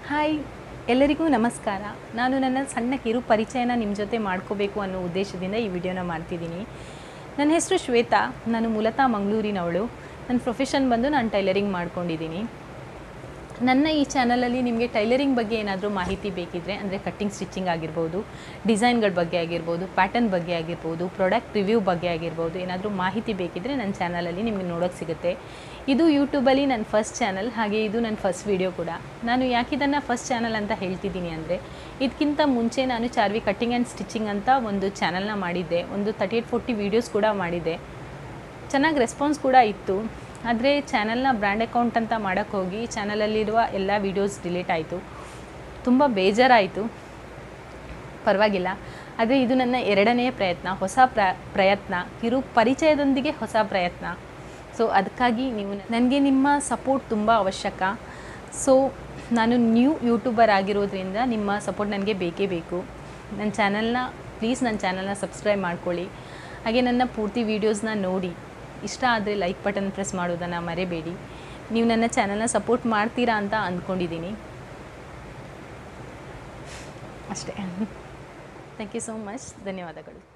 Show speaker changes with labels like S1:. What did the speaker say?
S1: hi ಎಲ್ಲರಿಗೂ ನಮಸ್ಕಾರ ನಾನು ನನ್ನ ಸಣ್ಣ ಕಿರು ಪರಿಚಯನ ನಿಮ್ಮ ಜೊತೆ ಮಾಡ್ಕೋಬೇಕು ಅನ್ನೋ ಉದ್ದೇಶದಿಂದ ಈ ವಿಡಿಯೋನ ಮಾಡ್ತಿದ್ದೀನಿ ನನ್ನ ಹೆಸರು ಶ್ವೇತಾ ನಾನು ಮೂಲತಃ ಮಂಗಳೂರಿನವಳು ನನ್ನ ಪ್ರೊಫೆಷನ್ ಬಂದು ನಾನು ಟೈಲರಿಂಗ್ ಮಾಡ್ಕೊಂಡಿದ್ದೀನಿ ನನ್ನ ಈ ಚಾನಲಲ್ಲಿ ನಿಮಗೆ ಟೈಲರಿಂಗ್ ಬಗ್ಗೆ ಏನಾದರೂ ಮಾಹಿತಿ ಬೇಕಿದ್ದರೆ ಅಂದರೆ ಕಟ್ಟಿಂಗ್ ಸ್ಟಿಚಿಂಗ್ ಆಗಿರ್ಬೋದು ಡಿಸೈನ್ಗಳ ಬಗ್ಗೆ ಆಗಿರ್ಬೋದು ಪ್ಯಾಟರ್ನ್ ಬಗ್ಗೆ ಆಗಿರ್ಬೋದು ಪ್ರಾಡಕ್ಟ್ ರಿವ್ಯೂ ಬಗ್ಗೆ ಆಗಿರ್ಬೋದು ಏನಾದರೂ ಮಾಹಿತಿ ಬೇಕಿದ್ದರೆ ನನ್ನ ಚಾನಲಲ್ಲಿ ನಿಮಗೆ ನೋಡೋಕ್ಕೆ ಸಿಗುತ್ತೆ ಇದು ಯೂಟ್ಯೂಬಲ್ಲಿ ನನ್ನ ಫಸ್ಟ್ ಚಾನಲ್ ಹಾಗೆ ಇದು ನನ್ನ ಫಸ್ಟ್ ವಿಡಿಯೋ ಕೂಡ ನಾನು ಯಾಕೆ ಇದನ್ನು ಫಸ್ಟ್ ಚಾನಲ್ ಅಂತ ಹೇಳ್ತಿದ್ದೀನಿ ಅಂದರೆ ಇದಕ್ಕಿಂತ ಮುಂಚೆ ನಾನು ಚಾರ್ವಿ ಕಟ್ಟಿಂಗ್ ಆ್ಯಂಡ್ ಸ್ಟಿಚಿಂಗ್ ಅಂತ ಒಂದು ಚಾನಲ್ನ ಮಾಡಿದ್ದೆ ಒಂದು ತರ್ಟಿ ಏಟ್ ಫೋರ್ಟಿ ವೀಡಿಯೋಸ್ ಕೂಡ ಮಾಡಿದ್ದೆ ಚೆನ್ನಾಗಿ ರೆಸ್ಪಾನ್ಸ್ ಕೂಡ ಇತ್ತು ಆದರೆ ಚಾನಲ್ನ ಬ್ರ್ಯಾಂಡ್ ಅಕೌಂಟ್ ಅಂತ ಮಾಡೋಕ್ಕೆ ಹೋಗಿ ಚಾನಲಲ್ಲಿರುವ ಎಲ್ಲ ವೀಡಿಯೋಸ್ ಡಿಲೀಟ್ ಆಯಿತು ತುಂಬ ಬೇಜಾರಾಯಿತು ಪರವಾಗಿಲ್ಲ ಆದರೆ ಇದು ನನ್ನ ಎರಡನೆಯ ಪ್ರಯತ್ನ ಹೊಸ ಪ್ರ ಪ್ರಯತ್ನ ಕಿರು ಪರಿಚಯದೊಂದಿಗೆ ಹೊಸ ಪ್ರಯತ್ನ ಸೊ ಅದಕ್ಕಾಗಿ ನೀವು ನನಗೆ ನಿಮ್ಮ ಸಪೋರ್ಟ್ ತುಂಬ ಅವಶ್ಯಕ ಸೊ ನಾನು ನ್ಯೂ ಯೂಟ್ಯೂಬರ್ ಆಗಿರೋದ್ರಿಂದ ನಿಮ್ಮ ಸಪೋರ್ಟ್ ನನಗೆ ಬೇಕೇ ಬೇಕು ನನ್ನ ಚಾನಲ್ನ ಪ್ಲೀಸ್ ನನ್ನ ಚಾನಲ್ನ ಸಬ್ಸ್ಕ್ರೈಬ್ ಮಾಡ್ಕೊಳ್ಳಿ ಹಾಗೆ ನನ್ನ ಪೂರ್ತಿ ವೀಡಿಯೋಸ್ನ ನೋಡಿ ಇಷ್ಟ ಆದರೆ ಲೈಕ್ ಬಟನ್ ಪ್ರೆಸ್ ಮಾಡೋದನ್ನು ಮರೆಬೇಡಿ ನೀವು ನನ್ನ ಚಾನಲ್ನ ಸಪೋರ್ಟ್ ಮಾಡ್ತೀರಾ ಅಂತ ಅಂದ್ಕೊಂಡಿದ್ದೀನಿ ಅಷ್ಟೇ ಥ್ಯಾಂಕ್ ಯು ಸೋ ಮಚ್ ಧನ್ಯವಾದಗಳು